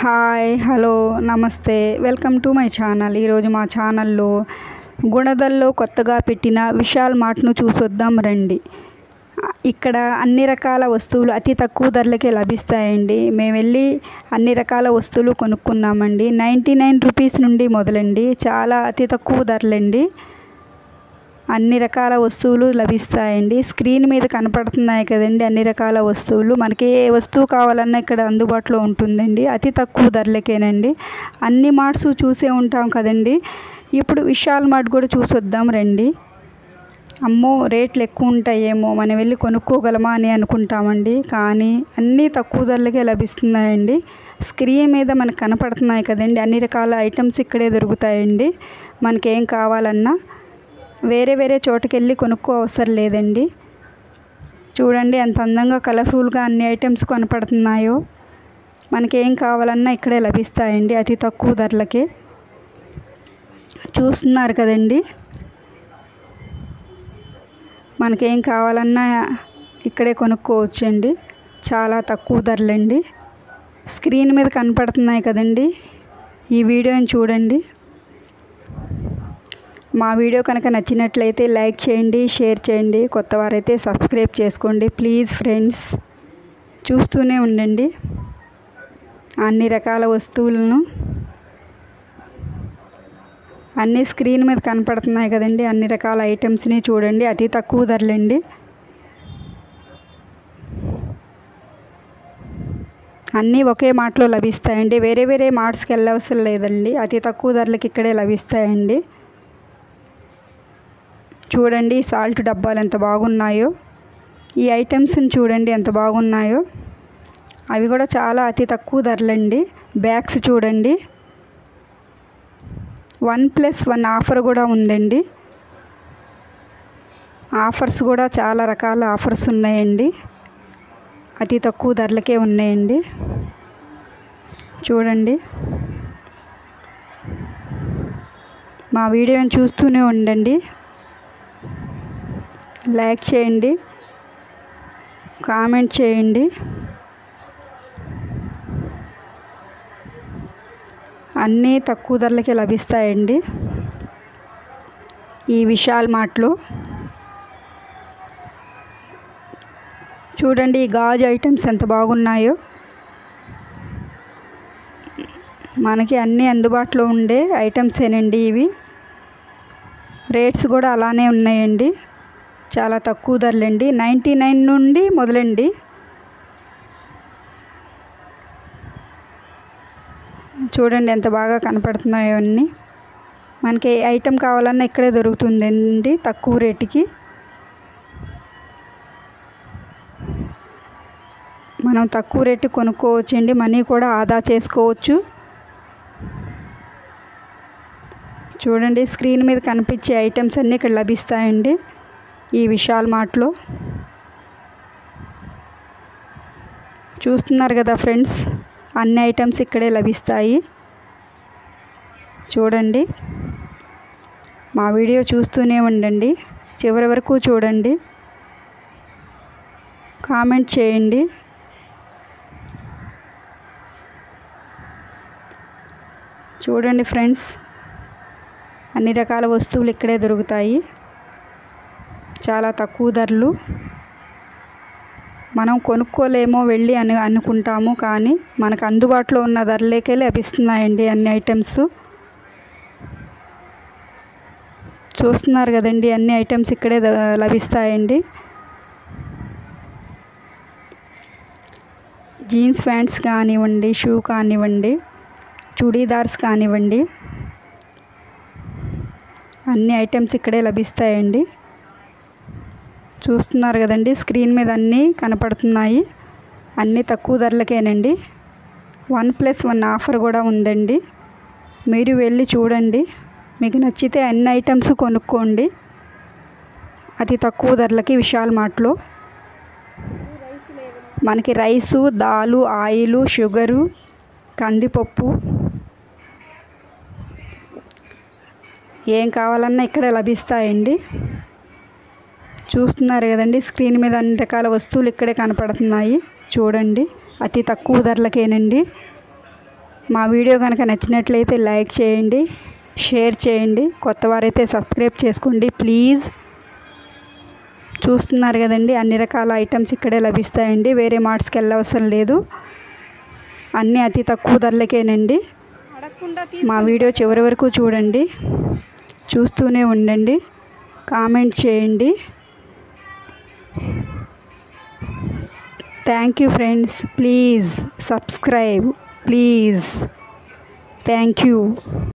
hi hello నమస్తే welcome to my channel ఈరోజు మా ఛానల్లో గుణదల్లో కొత్తగా పెట్టిన విశాల్ మార్ట్ను చూసొద్దాం రండి ఇక్కడ అన్ని రకాల వస్తువులు అతి తక్కువ ధరలకే లభిస్తాయండి మేము వెళ్ళి అన్ని రకాల వస్తువులు కొనుక్కున్నామండి నైంటీ నైన్ రూపీస్ నుండి మొదలండి చాలా అతి తక్కువ ధరలండి అన్ని రకాల వస్తువులు లభిస్తాయండి స్క్రీన్ మీద కనపడుతున్నాయి కదండి అన్ని రకాల వస్తువులు మనకి ఏ వస్తువు కావాలన్నా ఇక్కడ అందుబాటులో ఉంటుందండి అతి తక్కువ ధరలకేనండి అన్ని మార్ట్స్ చూసే ఉంటాం కదండి ఇప్పుడు విశాల్ మార్ట్ కూడా చూసొద్దాం రండి అమ్మో రేట్లు ఎక్కువ ఉంటాయేమో మనం వెళ్ళి కొనుక్కోగలమా అని అనుకుంటామండి కానీ అన్నీ తక్కువ ధరలకే లభిస్తున్నాయండి స్క్రీన్ మీద మనకు కనపడుతున్నాయి కదండి అన్ని రకాల ఐటమ్స్ ఇక్కడే దొరుకుతాయండి మనకేం కావాలన్నా వేరే వేరే చోటుకి వెళ్ళి కొనుక్కో అవసరం లేదండి చూడండి ఎంత అందంగా కలర్ఫుల్గా అన్ని ఐటమ్స్ కనపడుతున్నాయో మనకేం కావాలన్నా ఇక్కడే లభిస్తాయండి అతి తక్కువ ధరలకే చూస్తున్నారు కదండి మనకేం కావాలన్నా ఇక్కడే కొనుక్కోవచ్చండి చాలా తక్కువ ధరలండి స్క్రీన్ మీద కనపడుతున్నాయి కదండి ఈ వీడియోని చూడండి మా వీడియో కనుక నచ్చినట్లయితే లైక్ చేయండి షేర్ చేయండి కొత్త వారైతే సబ్స్క్రైబ్ చేసుకోండి ప్లీజ్ ఫ్రెండ్స్ చూస్తూనే ఉండండి అన్ని రకాల వస్తువులను అన్ని స్క్రీన్ మీద కనపడుతున్నాయి కదండి అన్ని రకాల ఐటమ్స్ని చూడండి అతి తక్కువ ధరలండి అన్నీ ఒకే మాటలో లభిస్తాయండి వేరే వేరే మార్ట్స్కి వెళ్ళవసరం లేదండి అతి తక్కువ ధరలకి ఇక్కడే లభిస్తాయండి చూడండి సాల్ట్ డబ్బాలు ఎంత బాగున్నాయో ఈ ఐటమ్స్ని చూడండి ఎంత బాగున్నాయో అవి కూడా చాలా అతి తక్కువ ధరలండి బ్యాగ్స్ చూడండి వన్ ప్లస్ వన్ ఆఫర్ కూడా ఉందండి ఆఫర్స్ కూడా చాలా రకాల ఆఫర్స్ ఉన్నాయండి అతి తక్కువ ధరలకే ఉన్నాయండి చూడండి మా వీడియోని చూస్తూనే ఉండండి లైక్ చేయండి కామెంట్ చేయండి అన్నీ తక్కువ ధరలకే లభిస్తాయండి ఈ విశాల్ మార్ట్లో చూడండి ఈ గాజు ఐటమ్స్ ఎంత బాగున్నాయో మనకి అన్నీ అందుబాటులో ఉండే ఐటమ్సేనండి ఇవి రేట్స్ కూడా అలానే ఉన్నాయండి చాలా తక్కువ ధరలండి నైంటీ నైన్ నుండి మొదలండి చూడండి ఎంత బాగా కనపడుతున్నాయో అన్నీ మనకి ఏ ఐటెం కావాలన్నా ఇక్కడే దొరుకుతుందండి తక్కువ రేటుకి మనం తక్కువ రేటు కొనుక్కోవచ్చండి మనీ కూడా ఆదా చేసుకోవచ్చు చూడండి స్క్రీన్ మీద కనిపించే ఐటమ్స్ అన్నీ ఇక్కడ లభిస్తాయండి ఈ విశాల్ మార్ట్లో చూస్తున్నారు కదా ఫ్రెండ్స్ అన్ని ఐటమ్స్ ఇక్కడే లభిస్తాయి చూడండి మా వీడియో చూస్తూనే ఉండండి చివరి వరకు చూడండి కామెంట్ చేయండి చూడండి ఫ్రెండ్స్ అన్ని రకాల వస్తువులు ఇక్కడే దొరుకుతాయి చాలా తక్కువ ధరలు మనం కొనుక్కోలేమో వెళ్ళి అని అనుకుంటాము కానీ మనకు అందుబాటులో ఉన్న ధరలేకే లభిస్తున్నాయండి అన్ని ఐటమ్స్ చూస్తున్నారు కదండి అన్ని ఐటమ్స్ ఇక్కడే లభిస్తాయండి జీన్స్ ప్యాంట్స్ కానివ్వండి షూ కానివ్వండి చుడీదార్స్ కానివ్వండి అన్ని ఐటమ్స్ ఇక్కడే లభిస్తాయండి చూస్తున్నారు కదండి స్క్రీన్ మీద అన్నీ కనపడుతున్నాయి అన్నీ తక్కువ ధరలకేనండి వన్ ప్లస్ వన్ ఆఫర్ కూడా ఉందండి మీరు వెళ్ళి చూడండి మీకు నచ్చితే అన్ని ఐటమ్స్ కొనుక్కోండి అతి తక్కువ ధరలకి విశాల్ మార్ట్లో మనకి రైసు దాలు ఆయిలు షుగరు కందిపప్పు ఏం కావాలన్నా ఇక్కడే లభిస్తాయండి చూస్తున్నారు కదండి స్క్రీన్ మీద అన్ని రకాల వస్తువులు ఇక్కడే కనపడుతున్నాయి చూడండి అతి తక్కువ ధరలకేనండి మా వీడియో కనుక నచ్చినట్లయితే లైక్ చేయండి షేర్ చేయండి కొత్త వారైతే సబ్స్క్రైబ్ చేసుకోండి ప్లీజ్ చూస్తున్నారు కదండి అన్ని రకాల ఐటమ్స్ ఇక్కడే లభిస్తాయండి వేరే మార్ట్స్కి వెళ్ళవసరం లేదు అన్నీ అతి తక్కువ ధరలకేనండి అడగకుండా మా వీడియో చివరి వరకు చూడండి చూస్తూనే ఉండండి కామెంట్ చేయండి thank you friends please subscribe please thank you